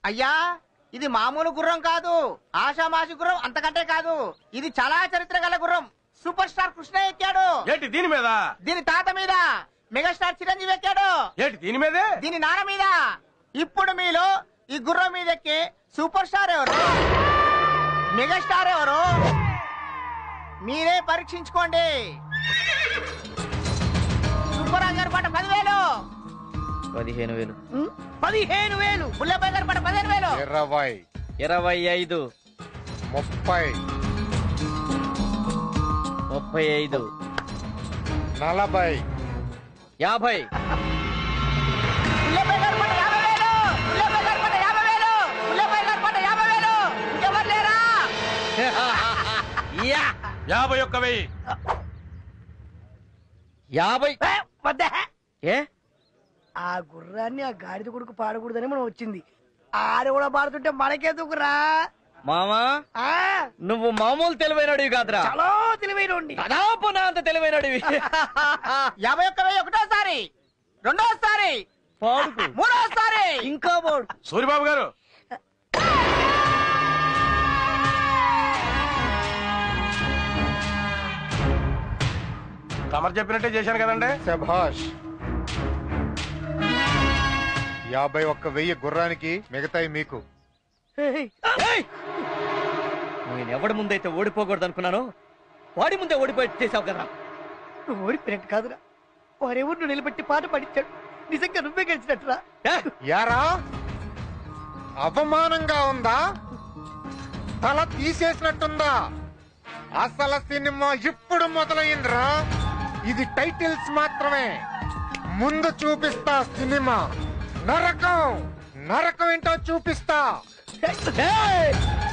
అయ్యా ఇది మామూలు గుర్రం కాదు ఆషామాషి గుర్రం అంతకంటే కాదు ఇది చాలా చరిత్ర గల గుర్రం సూపర్ స్టార్ కృష్ణ ఎక్కాడు ఏంటి దీని మీద దీని తాత మీద మెగాస్టార్ చిరంజీవి ఎక్కాడు ఏంటి దీని మీదే దీని నాన్న మీద ఇప్పుడు మీలో ఈ గుర్రం మీద ఎక్కి సూపర్ స్టార్ ఎవరు మెగాస్టార్ ఎవరు మీరే పరీక్షించుకోండి సూపర్ గారి పాట పదివేలు పదిహేను వేలు ఉం? పదిహేను వేలు బుల్లబాయ్ గారి పాట పదిహేను వేలు ఇరవై ఇరవై ఐదు ముప్పై ముప్పై ఐదు నలభై యాభై బుల్లబాయ్ గారి పాట యాభై వేలు బుల్లబాయ్ గారి పాట యాభై వేలు బుల్లబాయ్ గారి పాట యాభై వేలు ఇంకెవరు లేరా యా! యాభై ఒక్క వెయ్యి యాభై ఏ, వద్దా ఏ ఆ గుర్రాన్ని ఆ గాడిద కొడుకు పాడకూడదని మనం వచ్చింది ఆడు కూడా పాడుతుంటే మనకెందుకురా మామా ఆ నువ్వు మామూలు తెలివైనడివి కాదురా చాలా తెలివైన దాదాపు నా అంత తెలివైనడివి యాభై ఒక్క వెయ్యి ఒకటోసారి రెండోసారి పాడుకు మూడోసారి ఇంకా పాడు సూరిబాబు గారు తమరు చెప్పినట్టే చేశాను కదండి శభాష్ యాభై ఒక్క వెయ్యి గుర్రానికి మిగతాయి మీకు ఏయ్! నేను ఎవడి ముందైతే ఓడిపోకూడదు అనుకున్నానో వాడి ముందే ఓడిపోయి చేసావు కదా ఓడిపోయినట్టు కాదురా వారెవరు నిలబెట్టి పాట పాడించాడు నిజంగా నువ్వే గెలిచినట్టురా ఏ? యారా అవమానంగా ఉందా తల తీసేసినట్టుందా అసలు సినిమా ఇప్పుడు మొదలైందిరా ఇది టైటిల్స్ మాత్రమే ముందు చూపిస్తా సినిమా నరకం నరకం ఏంటో చూపిస్తా ఏయ్!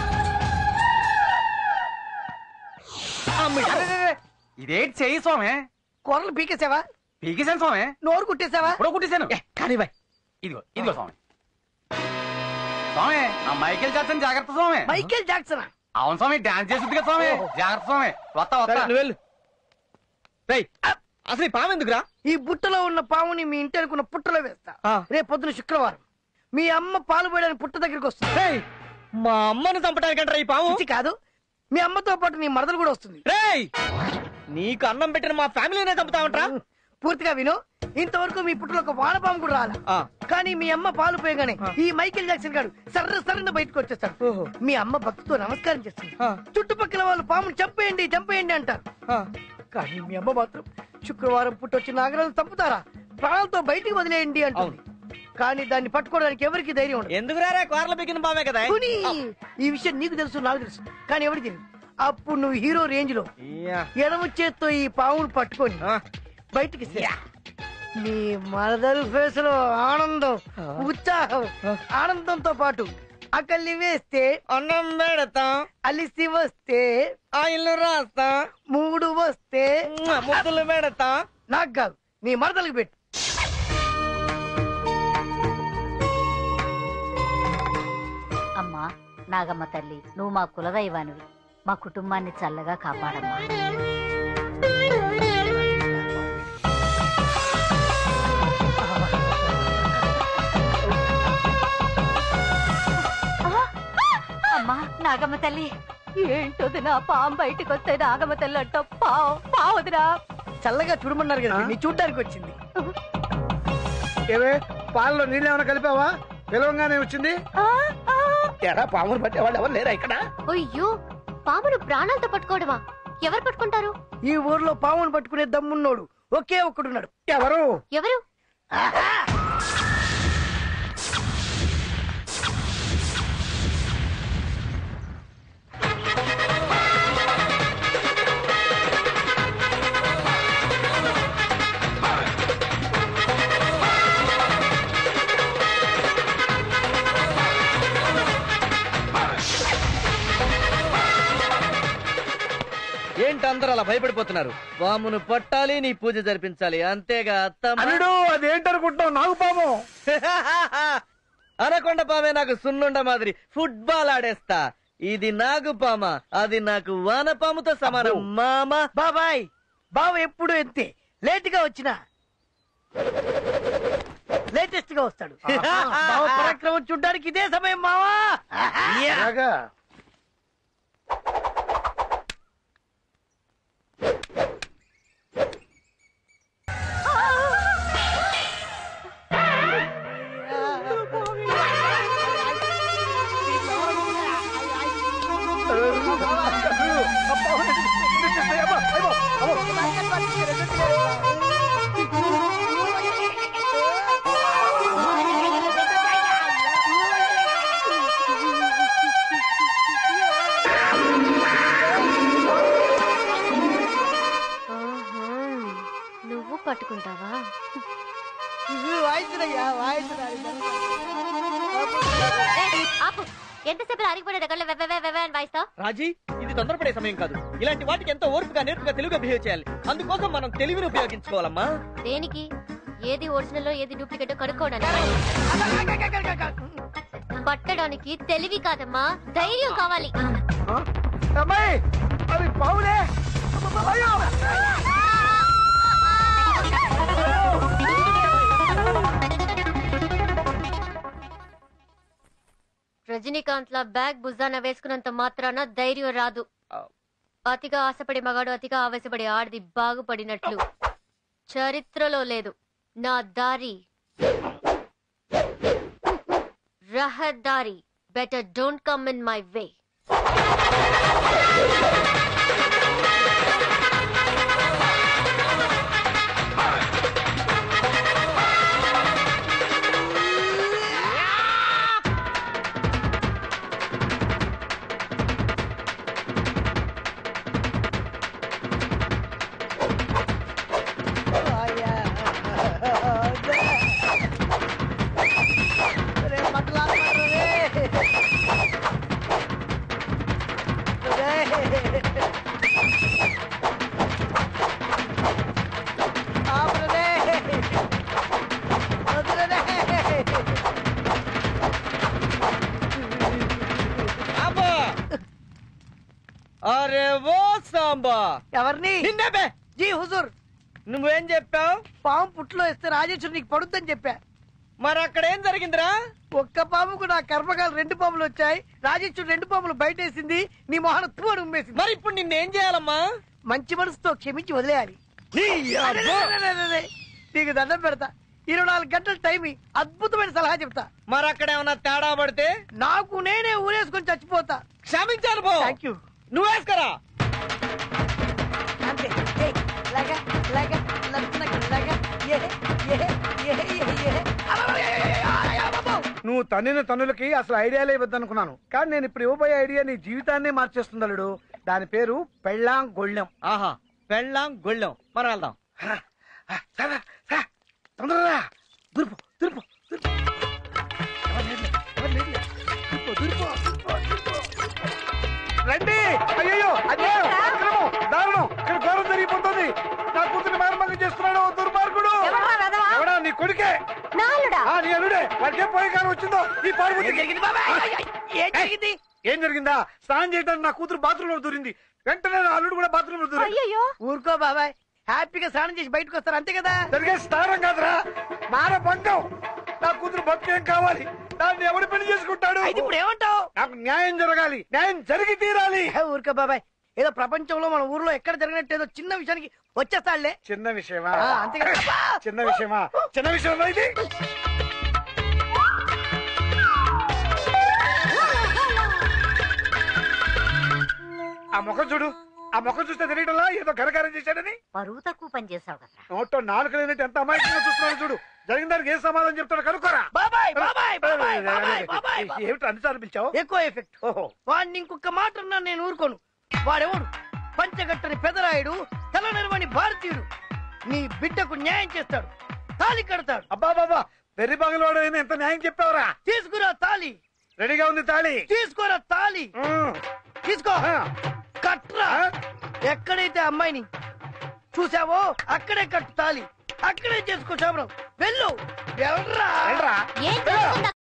అమ్మి. ఇదేంటి చెయ్యి స్వామి కూరలు పీకేసావా పీకేశాను స్వామి నోరు కుట్టేసావా ఇప్పుడు కుట్టేశాను ఏ, కానీ బాయ్ ఇదిగో ఇదిగో స్వామి స్వామి ఆ మైకేల్ జాక్సన్ జాగ్రత్త స్వామి మైకేల్ జాక్సన్ అవును స్వామి డాన్స్ చేస్తుంది కదా స్వామి జాగ్రత్త స్వామి వస్తా సరే, వస్తా నువ్వు వెళ్ళు రేయ్, అసలు ఈ పాము ఎందుకురా ఈ బుట్టలో ఉన్న పావుని మీ ఇంటి అనుకున్న పుట్టలో వేస్తా ఆ. రేపు పొద్దున శుక్రవారం మీ అమ్మ పాలు పోయడానికి పుట్ట దగ్గరికి వస్తుంది రేయ్, మా అమ్మను చంపడానికంటారా ఈ పాము ఇది కాదు మీ అమ్మతో పాటు నీ మరదలు కూడా వస్తుంది రేయ్ నీకు అన్నం పెట్టిన మా ఫ్యామిలీనే చంపుతామంటరా పూర్తిగా విను ఇంతవరకు మీ పుట్టలో ఒక వానపాము కూడా రాలా ఆ. కానీ మీ అమ్మ పాలు పోయగానే ఈ మైకేల్ జాక్సన్ గారు సర్ర సర్రన బయటకు వచ్చేస్తాడు ఓహో. మీ అమ్మ భక్తితో నమస్కారం చేస్తుంది ఆ. చుట్టుపక్కల వాళ్ళు పాముని చంపేయండి చంపేయండి అంటారు ఆ. కానీ మీ అమ్మ మాత్రం శుక్రవారం పుట్టొచ్చి నాగరాజు చంపుతారా ప్రాణాలతో బయటికి వదిలేయండి అంటుంది కానీ దాన్ని పట్టుకోవడానికి ఎవరికి ధైర్యం ఉండదు ఎందుకు రారా కూరలు బిగిన పామే కదా పోనీ, ఈ విషయం నీకు తెలుసు నాకు తెలుసు కానీ ఎవరికి తెలియదు అప్పుడు నువ్వు హీరో రేంజ్ లో యా. ఎడమ చేత్తో ఈ పావును పట్టుకొని ఆ. బయటికి నీ మరదలు ఫేస్ లో ఆనందం ఉత్సాహం ఆనందంతో పాటు అకల్లి వేస్తే అన్నం పెడతాం అలిసి వస్తే ఆయిల్ రాస్తాం మూడు వస్తే ముద్దులు పెడతాం నాకు కాదు నీ మరదలకు పెట్టు అమ్మా నాగమ్మ తల్లి నువ్వు మా కులదైవానివి మా కుటుంబాన్ని చల్లగా కాపాడమ్మా అమ్మా నాగమ్మ తల్లి ఏంటోది నా పాము బయటకు వస్తే నాగమ్మ తల్లి అంట పావు పావుదిరా చల్లగా చూడమన్నారు కదా నీ చూడడానికి వచ్చింది ఏవే పాలలో నీళ్ళు ఏమైనా కలిపావా పిలవంగానే వచ్చింది ఎరా పాములు పట్టేవాళ్ళు ఎవరు లేరా ఇక్కడ అయ్యో పామును ప్రాణాలతో పట్టుకోవడమా ఎవరు పట్టుకుంటారు ఈ ఊర్లో పామును పట్టుకునే దమ్మున్నోడు ఒకే ఒక్కడున్నాడు ఎవరు ఎవరు ఏంటి అందరూ అలా భయపడిపోతున్నారు పామును పట్టాలి నీ పూజ జరిపించాలి అంతేగా అత్తమ్మ అల్లుడు అదేంటనుకుంటావు నాకు పాము అనకొండ పామే నాకు సున్నుండ మాదిరి ఫుట్బాల్ ఆడేస్తా ఇది నాగు పామ అది నాకు వానపాముతో సమానం మామ బాబాయ్ బావ ఎప్పుడు ఎంతే లేట్ గా వచ్చినా లేటెస్ట్ గా వస్తాడు బావ పరాక్రమం చూడ్డానికి ఇదే సమయం మావా అలాగా ఆహా, నువ్వు పట్టుకుంటావా వాయిస్తున్నయ్యా వాయిస్తున్నాడు ఏయ్, ఆపు ఎంతసేపు అరిగిపోయిన దగ్గర వెవ్వె వెవ్వె అని వాయిస్తావు రాజీ ఇది తొందరపడే సమయం కాదు ఇలాంటి వాటికి ఎంతో ఓర్పుగా నేర్పుగా తెలుగుగా బిహేవ్ చేయాలి అందుకోసం మనం తెలివిని ఉపయోగించుకోవాలమ్మా దేనికి ఏది ఒరిజినల్ ఏది డూప్లికేట్ కనుక్కోవడానికి పట్టడానికి తెలివి కాదమ్మా ధైర్యం కావాలి అమ్మాయి అవి పావులే అయ్యో! రజనీకాంత్ లా బ్యాగ్ భుజాన వేసుకున్నంత మాత్రాన ధైర్యం రాదు అతిగా ఆశపడి మగాడు అతిగా ఆవేశపడి ఆడిది బాగుపడినట్లు చరిత్రలో లేదు నా దారి రహదారి better don't come in my way అబ్బా! అరే ఓ సాంబా ఎవరిని నిన్నే బే జీ హుజూర్ నువ్వేం చెప్పావు పాము పుట్లో ఇస్తే రాజేశ్వరి నీకు పడుద్దని చెప్పా మరి అక్కడ ఏం జరిగిందిరా ఒక్క పాముకు నా కర్మకాలు రెండు పాములు వచ్చాయి రాజేశ్వరి రెండు పాములు బయటేసింది నీ మొహన తూడు ఉమ్మేసింది మరి ఇప్పుడు నిన్నేం చేయాలమ్మా మంచి మనసుతో క్షమించి వదిలేయాలి అరే, అరే, అరే, అరే, అరే. నీకు దండం పెడతా ఇరవై నాలుగు గంటల టైం ఇయ్యి. అద్భుతమైన సలహా చెప్తా మరి అక్కడ ఏమన్నా తేడా పడితే నాకు నేనే ఊరేసుకొని చచ్చిపోతా క్షమించాను పో థ్యాంక్ యూ నువ్వేసుకరా అంతే ఏయ్, ఇలాగా, ఇలాగా, లగ్నగా, ఇలాగా, ఏ, ఏ, ఏ, ఏ, ఏ. అబ్బబ్బ, ఏ, ఏ, ఏ, ఆ, ఆ, బాబు. నువ్వు తన్నిన తన్నులకి అసలు ఐడియాలే ఇవ్వద్దనుకున్నాను కానీ నేను ఇప్పుడు ఇవ్వబోయే ఐడియా నీ జీవితాన్నే మార్చేస్తుంది అల్లుడు దాని పేరు పెళ్ళాం గొళ్ళెం ఆహా పెళ్ళాం గొళ్ళెం మనం వెళ్దాం సరే సరే తొందరగా దుర్పు దుర్పు దుర్పు ఎవరు లేరులే, ఎవరు లేరులే. దుర్పు, దుర్పు, దుర్పు, దుర్పు. రండి అయ్యో అదే అక్రమం దారుణం ఇక్కడ ఘోరం జరిగిపోతుంది నా కూతురు మారమంగం చేస్తున్నాడు దుర్మార్గుడు ఎవడా నీ కొడుకే ఆ, నీ అల్లుడే వాడికి ఏం పోయే కాలం వచ్చిందో ఈ పాడు ఏం జరిగింది బాబాయ్? అయ్, అయ్, ఏం జరిగింది ఏం జరిగిందా స్నానం చేయడానికి నా కూతురు బాత్రూమ్ లో దూరింది వెంటనే నా అల్లుడు కూడా బాత్రూమ్ లో దూరింది అయ్యయ్యో ఊరుకో బాబాయ్ హ్యాపీగా స్నానం చేసి బయటకు వస్తారు అంతే కదా జరిగే స్నానం కాదురా మాన భంగం నా కూతురు బతుకేం కావాలి దాన్ని ఎవడు పెళ్లి చేసుకుంటాడు అయితే ఇప్పుడు ఏమంటావు నాకు న్యాయం జరగాలి న్యాయం జరిగి తీరాలి హే, ఊరుకో బాబాయ్ ఏదో ప్రపంచంలో మన ఊర్లో ఎక్కడ జరిగినట్టు ఏదో చిన్న విషయానికి వచ్చేస్తాడులే చిన్న విషయమా ఆ, అంతే కదా అబ్బా! చిన్న విషయమా చిన్న విషయమా ఇది ఆ ముఖం చూడు ఆ ముఖం చూస్తే తెలియటంలా ఏదో ఘనకారం చేశాడని బరువు తక్కువ పని చేసావు కదా నోట్లో నాలుగు లేనట్టు ఎంత అమాయకంగా చూస్తున్నాడు చూడు జరిగిన దానికి ఏం సమాధానం చెప్తాడు కనుక్కోరా బాబాయ్ బాబాయ్ బాబాయ్ బాబాయ్ బాబాయ్ ఏమిటి అన్నిసార్లు పిలిచావు ఎక్కువ ఎఫెక్ట్ ఓహో వాడిని ఇంకొక మాట అన్నా నేను ఊరుకోను వాడెవడు పంచగట్టని పెదరాయుడు తల నెరవని భారతీయుడు నీ బిడ్డకు న్యాయం చేస్తాడు తాలి కడతాడు అబ్బా బాబా వెర్రి బంగళవాడు అయినా ఎంత న్యాయం చెప్పావురా తీసుకురా తాలి రెడీగా ఉంది తాళి తీసుకోరా తాలి ఉమ్. తీసుకో ఆ, కట్రా ఆ, ఎక్కడైతే అమ్మాయిని చూసావో అక్కడే కట్టు తాలి అక్కడే చేసుకో శబరం వెళ్ళు వెళ్ళరా వెళ్ళరా ఏం జరుగుతుందో